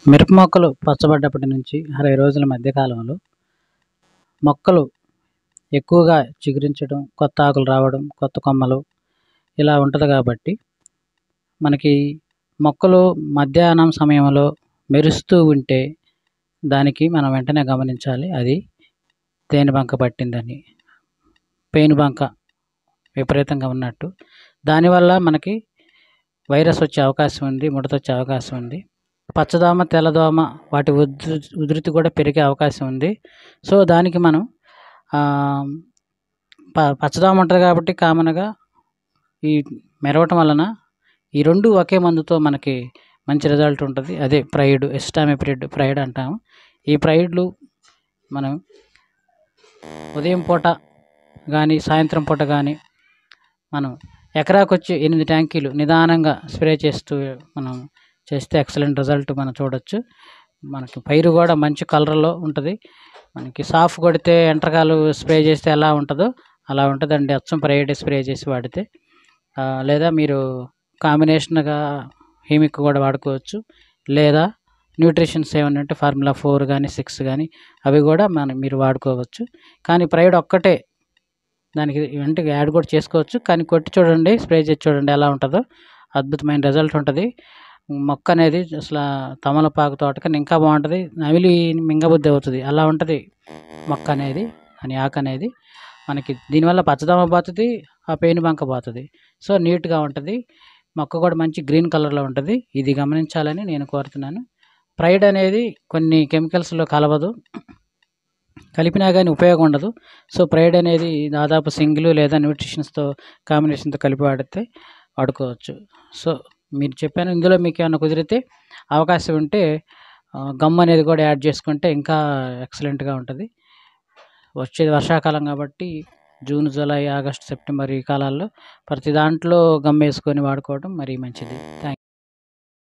మిరప మొక్కలు పచ్చబడ్డప్పటి నుంచి అరవై రోజుల మధ్యకాలంలో మొక్కలు ఎక్కువగా చిగురించడం కొత్త ఆకులు రావడం కొత్త కొమ్మలు ఇలా ఉంటుంది కాబట్టి మనకి మొక్కలు మధ్యాహ్నం సమయంలో మెరుస్తూ ఉంటే దానికి మనం వెంటనే గమనించాలి అది తేనెబంక పట్టిందని పేనుబంక విపరీతంగా ఉన్నట్టు దానివల్ల మనకి వైరస్ వచ్చే అవకాశం ఉంది ముడత వచ్చే అవకాశం ఉంది పచ్చదోమ తెల్లదోమ వాటి ఉధృ ఉధృతి కూడా పెరిగే అవకాశం ఉంది సో దానికి మనం ఆ, ప పచ్చదోమ ఉంటుంది కాబట్టి కామన్గా ఈ మెరవటం వలన ఈ రెండు ఒకే మందుతో మనకి మంచి రిజల్ట్ ఉంటుంది అదే ప్రైడ్ ఎస్టామిప్రిడ్ ప్రైడ్ అంటాము ఈ ప్రైడ్లు మనం ఉదయం పూట కానీ సాయంత్రం పూట కానీ మనం ఎకరాకు వచ్చి ఎనిమిది ట్యాంకీలు నిదానంగా స్ప్రే చేస్తూ మనం చేస్తే ఎక్సలెంట్ రిజల్ట్ మనం చూడొచ్చు మనకి పైరు కూడా మంచి కలర్లో ఉంటుంది మనకి సాఫ్ కొడితే ఎంట్రకాలు స్ప్రే చేస్తే ఎలా ఉంటుందో అలా ఉంటుందండి అచ్చం ప్రైడ్ స్ప్రే చేసి వాడితే ఆ, లేదా మీరు కాంబినేషన్గా హీమిక్ కూడా వాడుకోవచ్చు లేదా న్యూట్రిషన్స్ ఏమైనా ఉంటే ఫార్ములా ఫోర్ కానీ సిక్స్ కానీ అవి కూడా మనం మీరు వాడుకోవచ్చు కానీ ప్రైడ్ ఒక్కటే దానికి అంటే యాడ్ కూడా చేసుకోవచ్చు కానీ కొట్టి చూడండి స్ప్రే చేసి చూడండి ఎలా ఉంటుందో అద్భుతమైన రిజల్ట్ ఉంటుంది మొక్క అనేది అసలు తమలపాకు తోటకన్నా ఇంకా బాగుంటుంది నవిలి మింగబుద్ధి అవుతుంది అలా ఉంటుంది మొక్క అనేది అని ఆకు అనేది మనకి దీనివల్ల పచ్చదమ పోతుంది ఆ పేను బంక పోతుంది సో నీట్గా ఉంటుంది మొక్క కూడా మంచి గ్రీన్ కలర్లో ఉంటుంది ఇది గమనించాలని నేను కోరుతున్నాను ప్రైడ్ అనేది కొన్ని కెమికల్స్లో కలవదు కలిపినా కానీ ఉపయోగం ఉండదు సో ప్రైడ్ అనేది దాదాపు సింగిల్ లేదా న్యూట్రిషన్స్తో కాంబినేషన్తో కలిపి వాడితే వాడుకోవచ్చు సో మీరు చెప్పాను ఇందులో మీకు ఏమైనా కుదిరితే అవకాశం ఉంటే ఆ, గమ్ అనేది కూడా యాడ్ చేసుకుంటే ఇంకా ఎక్సలెంట్గా ఉంటుంది వచ్చేది వర్షాకాలం కాబట్టి జూన్ జూలై ఆగస్ట్ సెప్టెంబర్ ఈ కాలాల్లో ప్రతి దాంట్లో గమ్ వేసుకొని వాడుకోవడం మరీ మంచిది థ్యాంక్